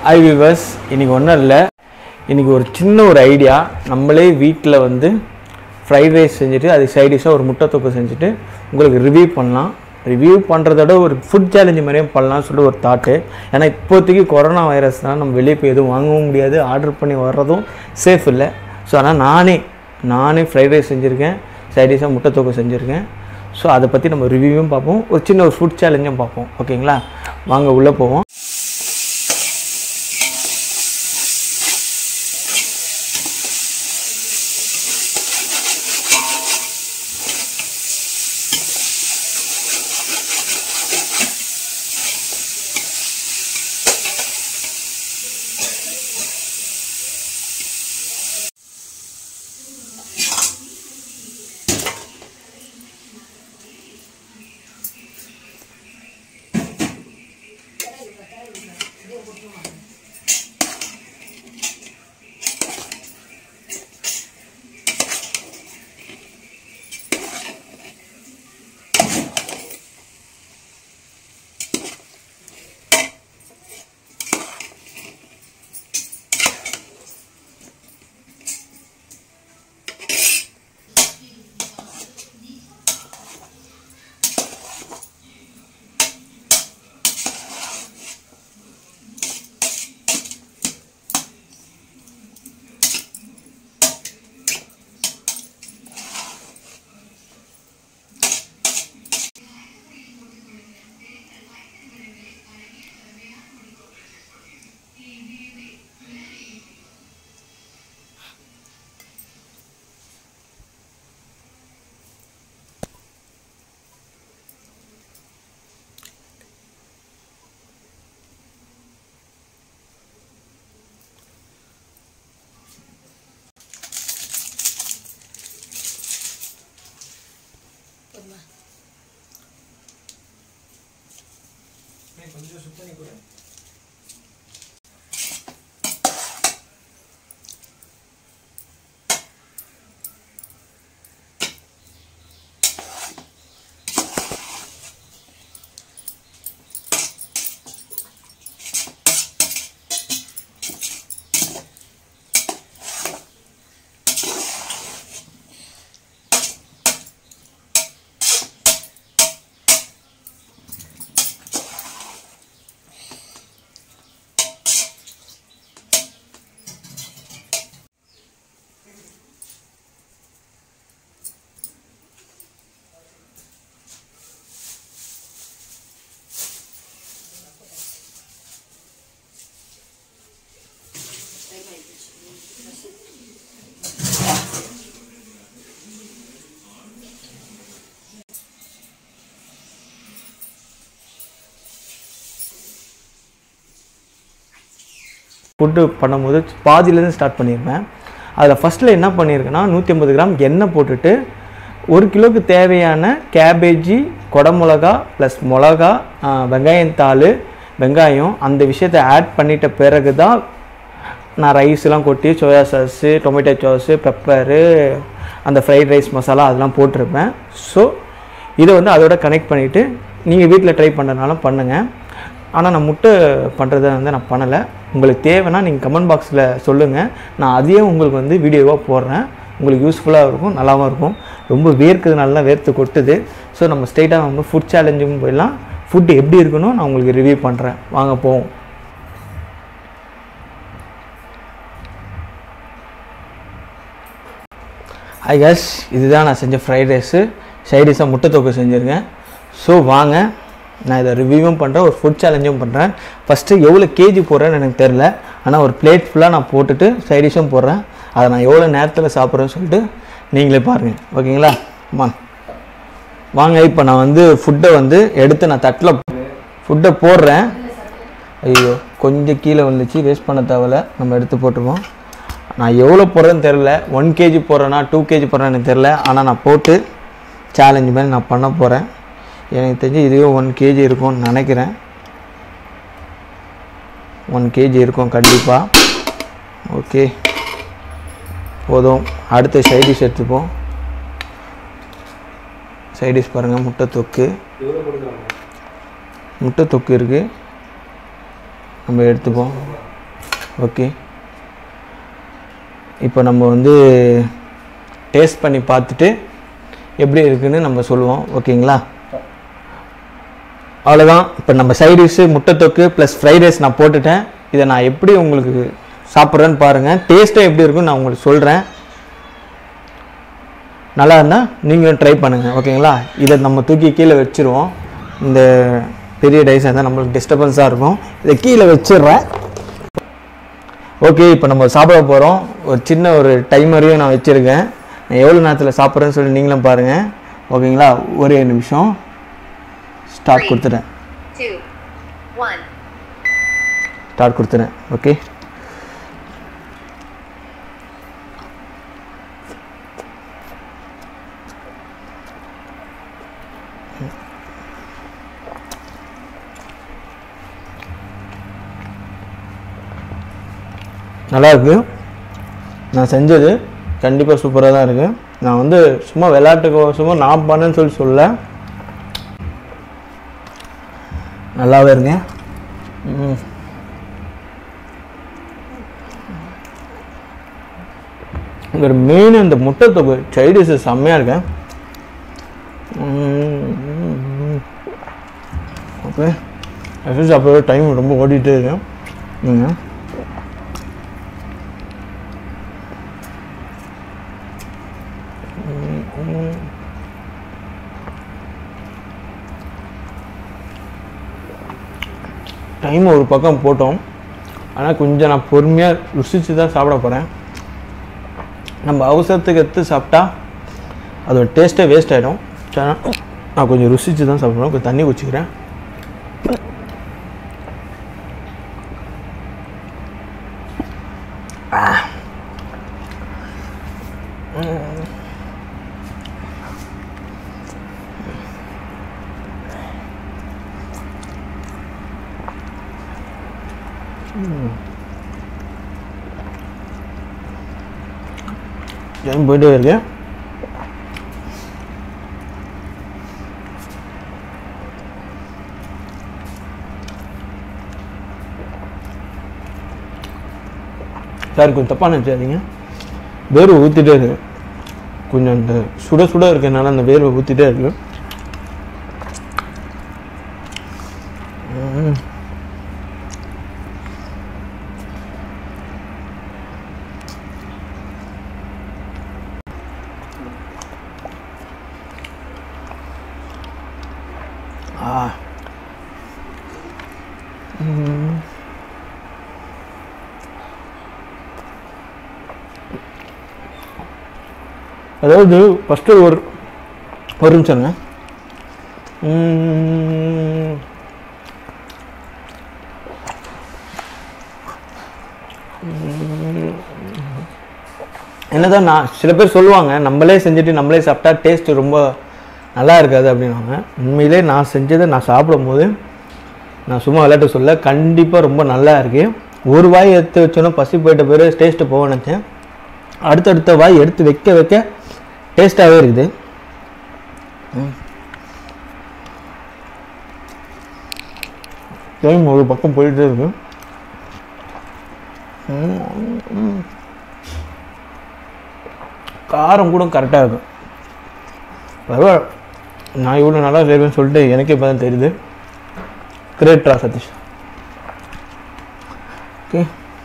ஐ viewers இன்னைக்கு ஒன்றும் இல்லை இன்னைக்கு ஒரு சின்ன ஒரு ஐடியா நம்மளே வீட்டில் வந்து ஃப்ரைட் ரைஸ் செஞ்சுட்டு அது சைடிஷாக ஒரு முட்டை தொக்கு செஞ்சுட்டு உங்களுக்கு ரிவ்யூ பண்ணலாம் ரிவ்யூ பண்ணுறதோட ஒரு ஃபுட் சேலஞ்சு மாதிரியும் பண்ணலாம்னு சொல்லிட்டு ஒரு தாட்டு ஏன்னா இப்போதைக்கு கொரோனா வைரஸ்னால் நம்ம வெளியே போய் எதுவும் வாங்கவும் முடியாது ஆர்டர் பண்ணி வர்றதும் சேஃப் இல்லை ஸோ ஆனால் நானே நானே ஃப்ரைட் ரைஸ் செஞ்சுருக்கேன் சைடிஷாக முட்டை தொக்கு செஞ்சுருக்கேன் ஸோ அதை பற்றி நம்ம ரிவ்யூவும் பார்ப்போம் ஒரு சின்ன ஒரு ஃபுட் சேலஞ்சும் பார்ப்போம் ஓகேங்களா வாங்க உள்ளே போவோம் ஃபுட்டு பண்ணும்போது பாதியிலேருந்து ஸ்டார்ட் பண்ணியிருப்பேன் அதில் ஃபஸ்ட்டில் என்ன பண்ணியிருக்கேன்னா நூற்றி ஐம்பது கிராம் எண்ணெய் போட்டுட்டு ஒரு கிலோவுக்கு தேவையான கேபேஜி குடமிளகா ப்ளஸ் மிளகா ஆ, வெங்காயத்தாள் வெங்காயம் அந்த விஷயத்தை ஆட் பண்ணிட்ட பிறகு தான் நான் ரைஸ்லாம் கொட்டி soya sauce tomato sauce pepper அந்த ஃப்ரைட் ரைஸ் மசாலா அதெல்லாம் போட்டிருப்பேன் ஸோ இதை வந்து அதோட கனெக்ட் பண்ணிவிட்டு நீங்கள் வீட்டில் ட்ரை பண்ணுறதுனாலும் பண்ணுங்கள் ஆனால் நான் முட்டை பண்ணுறதை வந்து நான் பண்ணலை உங்களுக்கு தேவைன்னா நீங்கள் கமெண்ட் பாக்ஸில் சொல்லுங்கள் நான் அதையும் உங்களுக்கு வந்து வீடியோவாக போடுறேன் உங்களுக்கு யூஸ்ஃபுல்லாக இருக்கும் நல்லாவும் இருக்கும் ரொம்ப வேர்க்குது நல்லா வேர்த்து கொட்டுது ஸோ நம்ம ஸ்ட்ரெயிட்டாக நம்ம ஃபுட் சேலஞ்சும் போயிடலாம் ஃபுட் எப்படி இருக்கணும் நான் உங்களுக்கு ரிவ்யூ பண்ணுறேன் வாங்க போவோம் ஐ கஸ் இதுதான் நான் செஞ்ச ஃப்ரைட் ரைஸு சைடிஷாக முட்டை தொக்கு செஞ்சுருக்கேன் ஸோ வாங்க நான் இதை ரிவ்யூவும் பண்ணுறேன் ஒரு ஃபுட் சேலஞ்சும் பண்ணுறேன் ஃபஸ்ட்டு எவ்வளோ கேஜி போடுறேன்னு எனக்கு தெரில ஆனால் ஒரு பிளேட் ஃபுல்லாக நான் போட்டுட்டு சைடிஷும் போடுறேன் அதை நான் எவ்வளோ நேரத்தில் சாப்பிட்றேன்னு சொல்லிட்டு நீங்களே பாருங்கள் ஓகேங்களா அம்மா வாங்க இப்போ நான் வந்து ஃபுட்டை வந்து எடுத்து நான் தட்டில் ஃபுட்டை போடுறேன் ஐயோ கொஞ்சம் கீழே வந்துச்சு வேஸ்ட் பண்ண தேவையில்ல நம்ம எடுத்து போட்டுருவோம் நான் எவ்வளோ போடுறேன்னு தெரில ஒன் கேஜி போடுறேன்னா டூ கேஜி போடுறேன்னு எனக்கு தெரில ஆனால் நான் போட்டு சேலஞ்சு மாதிரி நான் பண்ண போகிறேன் எனக்கு தெரிஞ்சு இதுவே ஒன் கேஜி இருக்கும்னு நினைக்கிறேன் ஒன் கேஜி இருக்கும் கண்டிப்பாக ஓகே போதும் அடுத்த சைடிஷ் எடுத்துப்போம் சைடிஷ் பாருங்கள் முட்டை தொக்கு முட்டை தொக்கு இருக்குது நம்ம எடுத்துப்போம் ஓகே இப்போ நம்ம வந்து டேஸ்ட் பண்ணி பார்த்துட்டு எப்படி இருக்குன்னு நம்ம சொல்லுவோம் ஓகேங்களா அவ்வளோதான் இப்போ நம்ம சைட் டிஷ்ஷு முட்டை தொக்கு ப்ளஸ் ஃப்ரைட் ரைஸ் நான் போட்டுட்டேன் இதை நான் எப்படி உங்களுக்கு சாப்பிட்றேன்னு பாருங்கள் டேஸ்ட்டும் எப்படி இருக்குன்னு நான் உங்களுக்கு சொல்கிறேன் நல்லா இருந்தால் நீங்களும் ட்ரை பண்ணுங்கள் ஓகேங்களா இதை நம்ம தூக்கி கீழே வச்சுருவோம் இந்த பெரிய டைஸாக இருந்தால் நம்மளுக்கு டிஸ்டர்பன்ஸாக இருக்கும் இதை கீழே வச்சிடுறேன் ஓகே இப்போ நம்ம சாப்பிட போகிறோம் ஒரு சின்ன ஒரு டைமரையும் நான் வச்சுருக்கேன் நான் எவ்வளோ நேரத்தில் சாப்பிட்றேன்னு சொல்லி நீங்களும் பாருங்கள் ஓகேங்களா ஒரே நிமிஷம் ஸ்டார்ட் கொடுத்துட்டேன் two, one. ஸ்டார்ட் கொடுத்துறேன் ஓகே நல்லா இருக்கு நான் செஞ்சது கண்டிப்பாக சூப்பராக தான் இருக்குது நான் வந்து சும்மா விளையாட்டுக்கு சும்மா நான் பண்ணேன்னு சொல்லி சொல்ல நல்லாவே இருங்க ம் இதில் மெயின் இந்த முட்டை தொகு சைடிஷ் செம்மையாக இருக்கேன் ஓகே எஃபெக்ட் சாப்பிட்ற டைம் ரொம்ப ஓடிட்டே இருக்கேன் நீங்கள் டைம் ஒரு பக்கம் போட்டோம் ஆனால் கொஞ்சம் நான் பொறுமையாக ருசித்து தான் சாப்பிட போகிறேன் நம்ம அவசரத்துக்கு எடுத்து சாப்பிட்டா அதோட டேஸ்ட்டே வேஸ்ட் ஆகிடும் நான் கொஞ்சம் ருசித்து தான் சாப்பிடுவேன் கொஞ்சம் தண்ணி குச்சிக்கிறேன் டைம் போயிட்டே இருக்கு சார் கொஞ்சம் தப்பாக நினச்சாதீங்க வேர்வை ஊற்றிட்டே இருக்கு கொஞ்சம் அந்த சுட சுட இருக்கனால அந்த வேர்வை ஊற்றிட்டே இருக்கு ம். ஆ ம். அதாவது ஃபஸ்ட்டு ஒரு ஒரு நிமிஷங்க ம். என்னதான் நான் சில பேர் சொல்லுவாங்க நம்மளே செஞ்சுட்டு நம்மளே சாப்பிட்டா டேஸ்ட் ரொம்ப நல்லா இருக்காது அப்படின்னாங்க உண்மையிலே நான் செஞ்சதை நான் சாப்பிடும்போது நான் சும்மா விளையாட்டு சொல்ல கண்டிப்பாக ரொம்ப நல்லா இருக்கு ஒரு வாய் எடுத்து வச்சோன்னா பசி போயிட்ட பிறகு டேஸ்ட்டு போக நினச்சேன் அடுத்தடுத்த வாய் எடுத்து வைக்க வைக்க டேஸ்ட்டாகவே இருக்குது டைம் ஒரு பக்கம் போயிட்டே இருக்கு ம், ம். காரம் கூட கரெக்டாக இருக்கும் பரவாயில்ல நான் இவ்வளோ நல்லா செய்வேன்னு சொல்லிட்டு எனக்கே இப்போ தான் தெரியுது கிரேட்ரா சதீஷ் ஓகே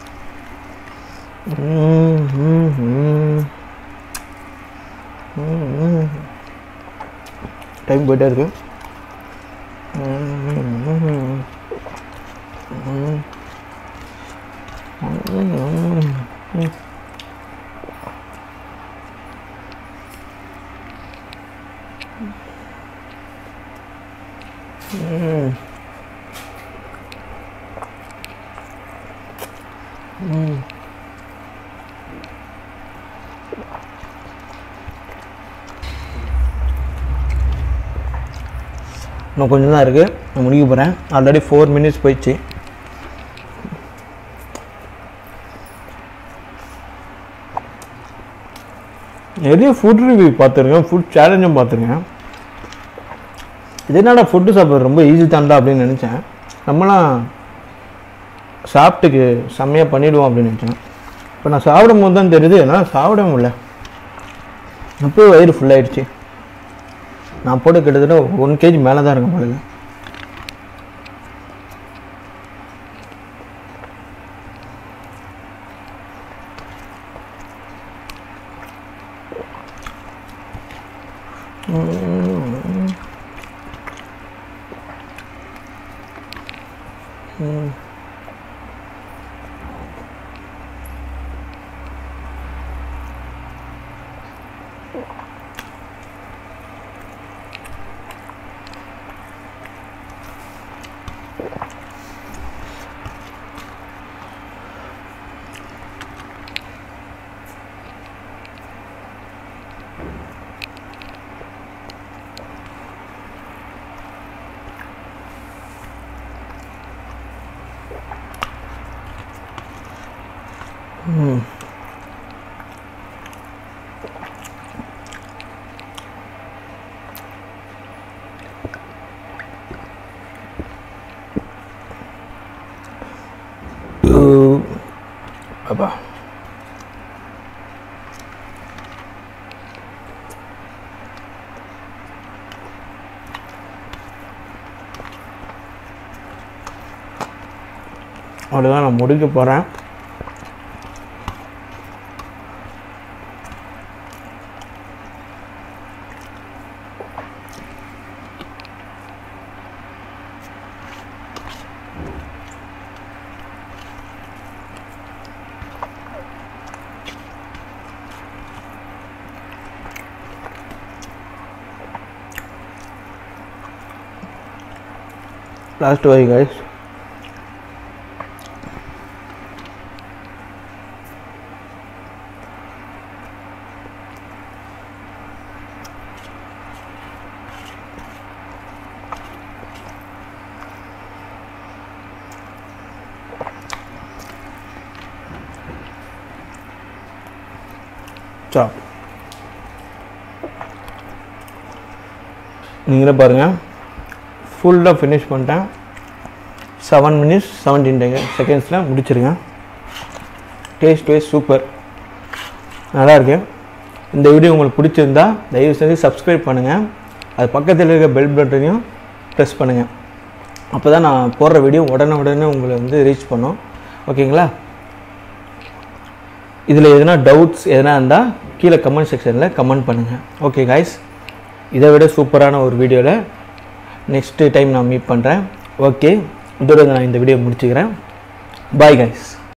டைம் போயிட்டே இருக்கு இன்னும் கொஞ்சம் தான் இருக்குது நான் முடிக்க போகிறேன் ஆல்ரெடி ஃபோர் மினிட்ஸ் போயிடுச்சு நிறைய ஃபுட் ரிவ்யூ பார்த்துருக்கேன் ஃபுட் சேலஞ்சும் பார்த்துருக்கேன் இது என்னடா ஃபுட்டு சாப்பிட்றது ரொம்ப ஈஸி தான்டா அப்படின்னு நினச்சேன் நம்மளாம் சாப்பிட்டுக்கு செம்மையாக பண்ணிவிடுவோம் அப்படின்னு நினச்சேன் இப்போ நான் சாப்பிடும் போது தான் தெரியுது என்னால் சாப்பிட முடியல அப்போ வயிறு ஃபுல்லாகிடுச்சு நான் போட்டு கிட்டத்தட்ட ஒன் கேஜி மேலே தான் இருக்கும் போல அப்பா அவ்வளோதான் நான் முடிக்க போகிறேன் லாஸ்ட் வை கைஸ் சாப் நீங்களே பாருங்கள் ஃபுல்லாக ஃபினிஷ் பண்ணிட்டேன் செவன் மினிட்ஸ் செவன்டீன் செகண்ட்ஸில் முடிச்சிருங்க டேஸ்ட் வைஸ் சூப்பர் நல்லா இருக்கு இந்த வீடியோ உங்களுக்கு பிடிச்சிருந்தா தயவு செஞ்சு சப்ஸ்கிரைப் பண்ணுங்கள் அது பக்கத்தில் இருக்க பெல் பட்டனையும் ப்ரெஸ் பண்ணுங்கள் அப்போ தான் நான் போடுற வீடியோ உடனே உடனே உங்களை வந்து ரீச் பண்ணும் ஓகேங்களா இதில் எதனா டவுட்ஸ் எதனா இருந்தால் கீழே கமெண்ட் செக்ஷனில் கமெண்ட் பண்ணுங்கள் ஓகே காய்ஸ் இதை விட சூப்பரான ஒரு வீடியோவில் நெக்ஸ்ட்டு டைம் நான் மீட் பண்ணுறேன் ஓகே இதோட நான் இந்த வீடியோ முடிச்சுக்கிறேன் பாய் கைஸ்